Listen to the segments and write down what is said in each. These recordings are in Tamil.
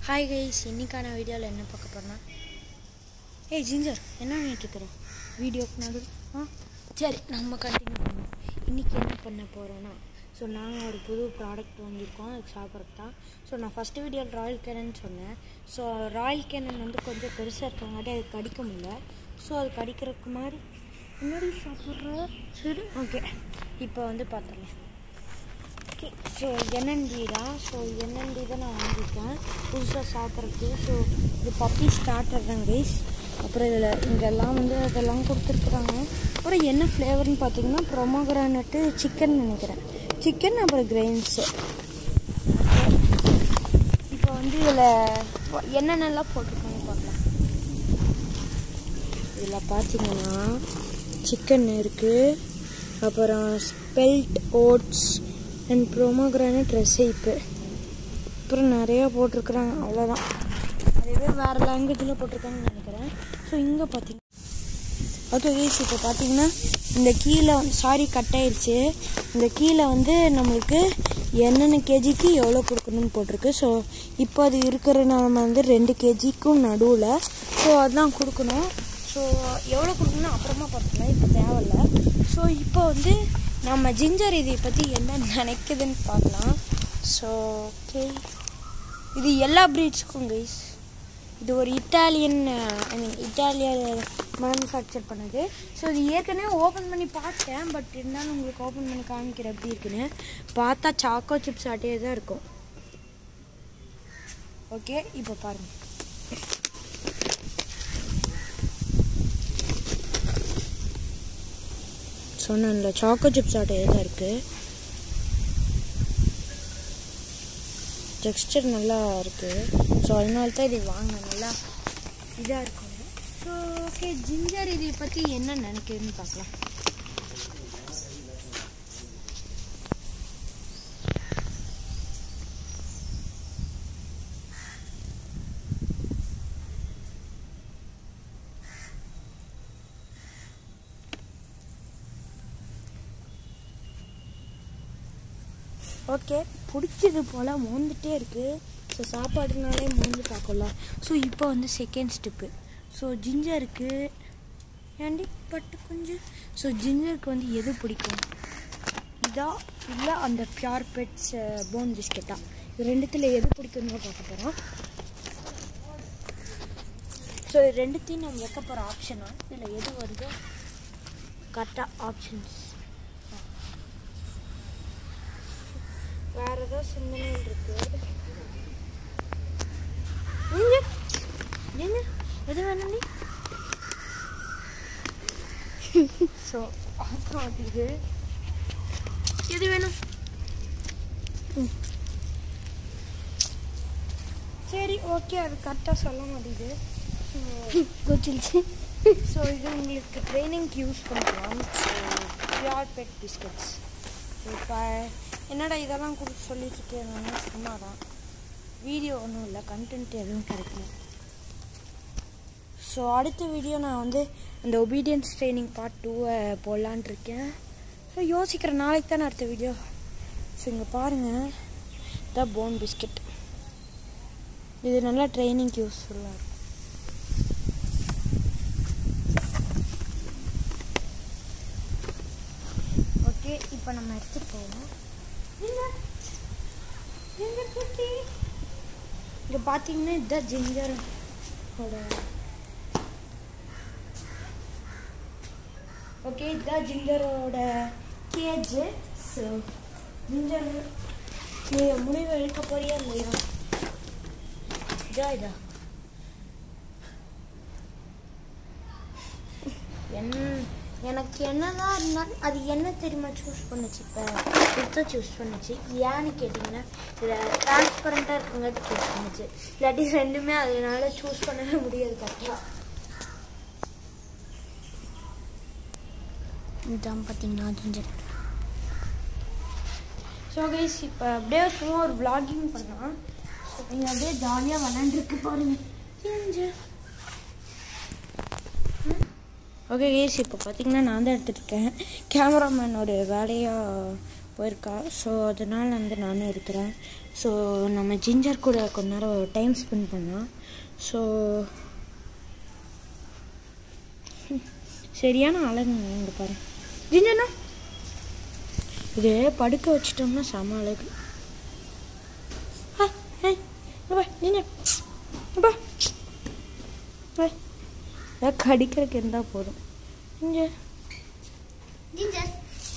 ஹாய் கைஸ் இன்னைக்கான வீடியோவில் என்ன பார்க்க போறோம்னா ஏய் ஜிஞ்சர் என்ன பண்ணிட்டுருக்குற வீடியோக்கு நடு ஆ சரி நம்ம கண்டினியூ பண்ணுவோம் இன்றைக்கி என்ன பண்ண போகிறோன்னா ஸோ நாங்கள் ஒரு புது ப்ராடக்ட் வாங்கியிருக்கோம் அதுக்கு சாப்பிட்றது தான் ஸோ நான் ஃபஸ்ட்டு வீடியோவில் ராயல் கேனன் சொன்னேன் ஸோ ராயல் கேனன் வந்து கொஞ்சம் பெருசாக இருக்கங்காட்டி அது கடிக்க முடியல ஸோ அது கடிக்கிறதுக்கு மாதிரி முன்னாடி சாப்பிட்ற சரி ஓகே இப்போ வந்து பார்த்துடலாம் ஓகே ஸோ என்என்டி தான் ஸோ என்என்டி தான் நான் வாங்கியிருக்கேன் புதுசாக சாப்பிட்றதுக்கு ஸோ இது பப்பி ஸ்டார்டர் தான் கைஸ் அப்புறம் இதில் இங்கெல்லாம் வந்து அதெல்லாம் கொடுத்துருக்குறாங்க அப்புறம் என்ன ஃப்ளேவர்னு பார்த்தீங்கன்னா ப்ரொமோகிரானட்டு சிக்கன் நினைக்கிறேன் சிக்கன் அப்புறம் கிரெயின்ஸு இப்போ வந்து இதில் என்னென்னலாம் போட்டிருக்காங்க பார்க்கலாம் இதில் பார்த்தீங்கன்னா சிக்கன் இருக்குது அப்புறம் spelt oats and pomegranate recipe அப்புறம் நிறையா போட்டிருக்குறாங்க அவ்வளோதான் அதுவே வேறு லாங்குவேஜில் போட்டிருக்காங்கன்னு நினைக்கிறேன் ஸோ இங்கே பார்த்தீங்க ஓகே கேஸ் இப்போ பார்த்தீங்கன்னா இந்த கீழே வந்து சாரி கட் ஆயிடுச்சு இந்த கீழே வந்து நம்மளுக்கு என்னென்ன கேஜிக்கு எவ்வளோ கொடுக்கணும்னு போட்டிருக்கு ஸோ இப்போ அது இருக்கிற நம்ம வந்து ரெண்டு கேஜிக்கும் நடுவில் ஸோ அதுதான் கொடுக்கணும் ஸோ எவ்வளோ கொடுக்கணும் அப்புறமா பார்த்துக்கலாம் இப்போ தேவையில்ல ஸோ இப்போ வந்து நம்ம ஜிஞ்சர் இதை பற்றி என்ன நினைக்குதுன்னு பார்க்கலாம் ஸோ ஓகே இது எல்லா ப்ரீட்ஸுக்கும் கைஸ் இது ஒரு இட்டாலியன் ஐ மீன் இட்டாலிய மேனுஃபேக்சர் பண்ணது ஸோ இது ஏற்கனவே ஓப்பன் பண்ணி பார்த்தேன் பட் இருந்தாலும் உங்களுக்கு ஓப்பன் பண்ணி காமிக்கிற எப்படி இருக்குன்னு பார்த்தா சாக்கோ சிப்ஸ் ஆட்டே தான் இருக்கும் ஓகே இப்போ பாருங்கள் சொன்னேன்ல சாக்கோ சிப்ஸ் ஆட்டே தான் இருக்குது டெக்ஸ்டர் நல்லா இருக்குது ஸோ அதனால தான் இது வாங்க நல்லா இதாக இருக்கும் ஸோ ஓகே ஜிஞ்சர் இதை பற்றி என்ன நினைக்கிறதுன்னு பார்க்கலாம் ஓகே பிடிச்சது போல் மோந்துட்டே இருக்குது ஸோ சாப்பாடுனாலே மோந்து பார்க்கலாம் ஸோ இப்போ வந்து செகண்ட் ஸ்டெப்பு ஸோ ஜிஞ்சருக்கு ஏண்டி பட்டு கொஞ்சம் ஸோ ஜிஞ்சருக்கு வந்து எது பிடிக்கும் இதா இல்லை அந்த பியூர் பெட்ஸ் போன் பிஸ்கெட்டா இது ரெண்டுத்தில் எது பிடிக்கும்னு பார்க்க போகிறோம் ஸோ இது ரெண்டுத்தையும் நம்ம வைக்க போகிற ஆப்ஷனா இல்லை எது வருதோ கரெக்டாக ஆப்ஷன்ஸ் வேற ஏதோ சிந்தனைகள் இருக்கு எங்க எங்க எது வேணும் நீ ஸோ அப்புறம் இது எது வேணும் ம். சரி ஓகே அது கரெக்டாக சொல்ல மாட்டேங்குது கொச்சிருச்சு ஸோ இது உங்களுக்கு ட்ரைனிங்க்கு யூஸ் பண்ணிக்கலாம் ஸோ பியூர் பெட் பிஸ்கட்ஸ் இப்போ என்னடா இதெல்லாம் கொடுத்து சொல்லிட்டு இருக்கேன் சும்மா தான் வீடியோ ஒன்றும் இல்லை கண்டென்ட் எதுவும் கிடைக்கல ஸோ அடுத்த வீடியோ நான் வந்து அந்த ஒபீடியன்ஸ் ட்ரைனிங் பார்ட் டூவை போடலான் இருக்கேன் ஸோ யோசிக்கிறேன் நாளைக்கு தானே அடுத்த வீடியோ ஸோ இங்கே பாருங்கள் த போன் பிஸ்கெட் இது நல்லா ட்ரைனிங்க்கு யூஸ்ஃபுல்லாக இருக்கும் ஓகே இப்போ நம்ம எடுத்துகிட்டு போவோம் ஜிஞ்சர் குட்டி இங்கே பார்த்தீங்கன்னா இதுதான் ஜிஞ்சர் ஓகே இதுதான் ஜிஞ்சரோட கேஜ் ஸோ ஜிஞ்சர் நீ முடிவு எடுக்க போறியா இல்லையா இதா இதா என் எனக்கு என்னதான் இருந்தாலும் அது என்ன தெரியுமா சூஸ் பண்ணுச்சு இப்போ இதை சூஸ் பண்ணுச்சு ஏன்னு கேட்டிங்கன்னா இதில் டிரான்ஸ்பரண்ட்டாக இருக்குங்காட்டி சூஸ் பண்ணுச்சு இல்லாட்டி ரெண்டுமே அதனால சூஸ் பண்ணவே முடியாது கரெக்டாக இதான் பார்த்தீங்கன்னா ஜிஞ்சர் ஸோ கைஸ் இப்போ அப்படியே சும்மா ஒரு vlogging பண்ணலாம் ஸோ நீங்கள் அப்படியே ஜாலியாக விளாண்டுருக்கு பாருங்க ஜிஞ்சர் ஓகே கேஸ் இப்போ பார்த்தீங்கன்னா நான் தான் எடுத்துகிட்ருக்கேன் கேமராமேன் ஒரு வேலையாக போயிருக்கா ஸோ அதனால் வந்து நானும் இருக்கிறேன் ஸோ நம்ம ஜிஞ்சர் கூட கொஞ்ச நேரம் டைம் ஸ்பெண்ட் பண்ணோம் ஸோ சரியான அழகுங்க இங்கே பாரு ஜிஞ்சர்னா இது படுக்க வச்சிட்டோம்னா செம அழகு ஆ, ஏய், இங்க வா, ஜிஞ்சர் இங்க வா. வா. ஏதாவது கடிக்கிறதுக்கு இருந்தால் போதும் இங்கே Ginger.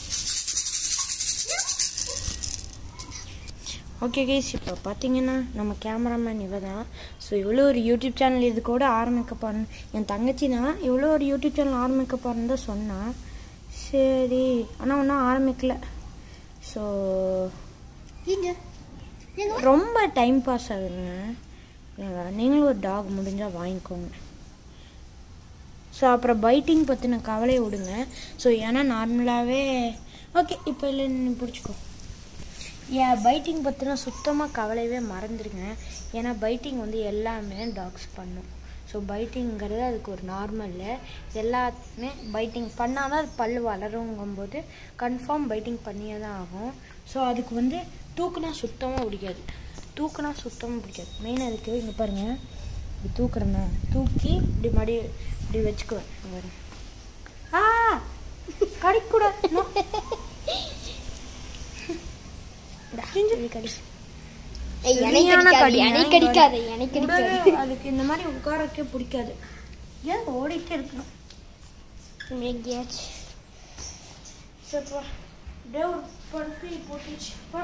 ஓகே கைஸ் இப்போ பார்த்தீங்கன்னா நம்ம கேமராமேன் இவ தான் ஸோ இவ்வளோ ஒரு யூடியூப் சேனல் இது கூட ஆரம்பிக்க போறேன் என் தங்கச்சி தான் இவ்வளோ ஒரு யூடியூப் சேனல் ஆரம்பிக்க போறேன்னு தான் சொன்னான் சரி ஆனால் ஒன்றும் ஆரம்பிக்கல ஸோ Ginger. Ginger. ரொம்ப டைம் பாஸ் ஆகுதுங்க ஏங்க, நீங்களும் ஒரு டாக் முடிஞ்சால் வாங்கிக்கோங்க ஸோ அப்புறம் பைட்டிங் பற்றின கவலையை விடுங்க ஸோ ஏன்னா நார்மலாகவே ஓகே இப்போ இல்லை நீ பிடிச்சிக்கோ ஏன் பைட்டிங் பற்றின சுத்தமாக கவலையவே மறந்துடுங்க ஏன்னா பைட்டிங் வந்து எல்லாமே டாக்ஸ் பண்ணும் ஸோ பைட்டிங்கிறது அதுக்கு ஒரு நார்மல் எல்லாத்துமே பைட்டிங் பண்ணால் தான் அது பல் வளருங்கும்போது கன்ஃபார்ம் பைட்டிங் பண்ணியே தான் ஆகும் ஸோ அதுக்கு வந்து தூக்குனா சுத்தமாக பிடிக்காது தூக்குனா சுத்தமாக பிடிக்காது மெயின் அதுக்கு இங்கே பாருங்கள் இப்படி தூக்குறேன்னா தூக்கி இப்படி மடி இப்படி வச்சுக்குவேன் இங்க பாருங்க. ஆ கடிக்கூடாது No. இது கடி ஏய், எனக்கு சரியான கடிக்காது, கடிங்க. எனக்கு கடிக்காது, எனக்கு உடனே கடிக்காது. அதுக்கு இந்த மாதிரி உட்காரக்கே பிடிக்காது ஏன் ஓடிட்டே இருக்கணும் எங்கேயாச்சு சரிப்பா டே ஒரு படுக்கை போட்டுச்சு பா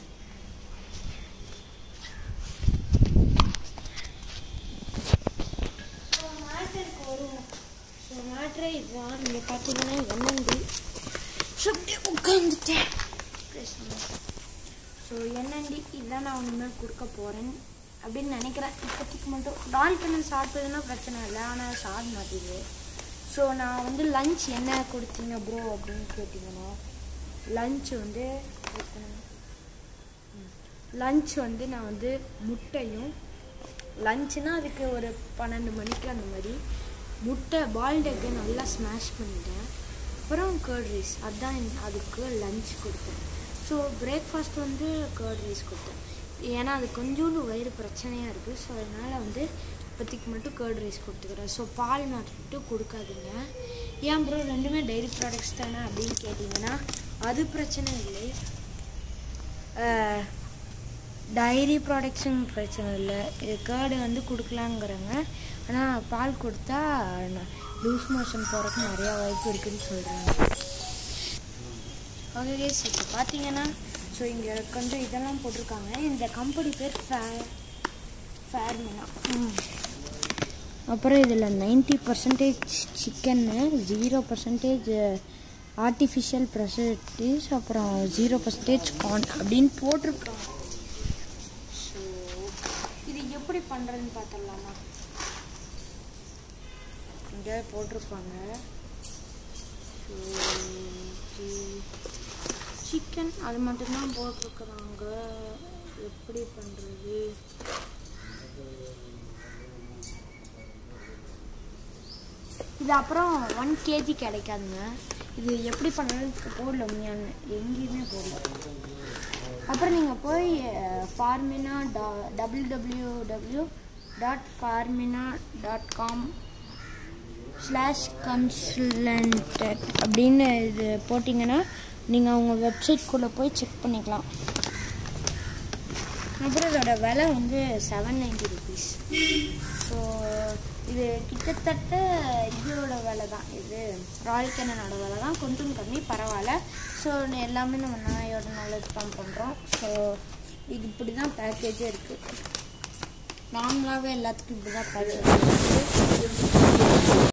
So, matter க்கு வருவோம் ஸோ மேட்ரே இதுதான் நீங்கள் பார்த்தீங்கன்னா என்என்டி ஸோ அப்படியே உட்காந்துட்டேன் ஸோ என்என்டி இதுதான் நான் இனிமேல் கொடுக்க போகிறேன் அப்படின்னு நினைக்கிறேன் இப்போதைக்கு மட்டும் டால் கண்ணன் சாப்பிட்டதுன்னா பிரச்சனை இல்லை ஆனால் சாப்பிட மாட்டேங்குது ஸோ நான் வந்து லஞ்ச் என்ன கொடுத்தீங்க ப்ரோ அப்படின்னு கேட்டிங்கன்னா லஞ்ச் வந்து லஞ்ச் வந்து நான் வந்து முட்டையும் லஞ்சுனா அதுக்கு ஒரு பன்னெண்டு மணிக்கு அந்த மாதிரி முட்டை பாயில்டு எக்கை நல்லா ஸ்மாஷ் பண்ணிட்டேன் அப்புறம் கேர்ட் ரைஸ் அதான் என்- அதுக்கு லஞ்ச் கொடுத்தேன் ஸோ பிரேக்ஃபாஸ்ட் வந்து கேர்ட் ரைஸ் கொடுத்தேன் ஏன்னா அது கொஞ்சோண்டு வயிறு பிரச்சனையாக இருக்குது ஸோ அதனால் வந்து இப்போதைக்கு மட்டும் கேர்ட் ரைஸ் கொடுத்துக்கிறேன் ஸோ பால் மட்டும் கொடுக்காதீங்க ஏன் ப்ரோ ரெண்டுமே டைரி ப்ராடக்ட்ஸ் தானே அப்படின்னு கேட்டிங்கன்னா அது பிரச்சனை இல்லை டைரி ப்ராடக்ட்ஸும் பிரச்சனை இல்லை இது கேர்டு வந்து கொடுக்கலாங்கிறாங்க ஆனால் பால் கொடுத்தா லூஸ் மோஷன் போகிறதுக்கு நிறையா வாய்ப்பு இருக்குதுன்னு சொல்கிறாங்க ஓகே கேஸ் இப்போ பார்த்தீங்கன்னா ஸோ இங்கே கொஞ்சம் இதெல்லாம் போட்டிருக்காங்க இந்த கம்பெனி பேர் ஃபே ஃபேர்மினா அப்புறம் இதில் நைன்ட்டி பர்சன்டேஜ் சிக்கன்னு ஜீரோ பர்சன்டேஜ் ஆர்டிஃபிஷியல் ப்ரெசர்வேட்டிவ்ஸ் அப்புறம் ஜீரோ பர்சன்டேஜ் கார்ன் அப்படின்னு போட்டிருக்காங்க ஸோ இது எப்படி பண்ணுறதுன்னு பார்த்துடலாமா இங்கே போட்டிருப்பாங்க சிக்கன் அது மட்டும்தான் போட்டிருக்குறாங்க எப்படி பண்ணுறது இது அப்புறம் ஒன் கேஜி கிடைக்காதுங்க இது எப்படி பண்ணுறதுக்கு போடல உண்மையான எங்கேயுமே போடல அப்புறம் நீங்கள் போய் ஃபார்மினா டா W W W dot Farmina dot com slash consultant அப்படின்னு இது போட்டிங்கன்னா நீங்கள் அவங்க வெப்சைட்குள்ளே போய் செக் பண்ணிக்கலாம் அப்புறம் இதோட விலை வந்து செவன் நைன்டி ருபீஸ் ஸோ இது கிட்டத்தட்ட இதோட விலை தான் இது ராயல் கேனனோட விலை தான் கொஞ்சம் கம்மி பரவாயில்ல ஸோ எல்லாமே நம்ம நாயோட நல்லது தான் பண்ணுறோம் ஸோ இது இப்படி தான் பேக்கேஜே இருக்குது நார்மலாகவே எல்லாத்துக்கும் இப்படி தான் பேக்கேஜ் இருக்குது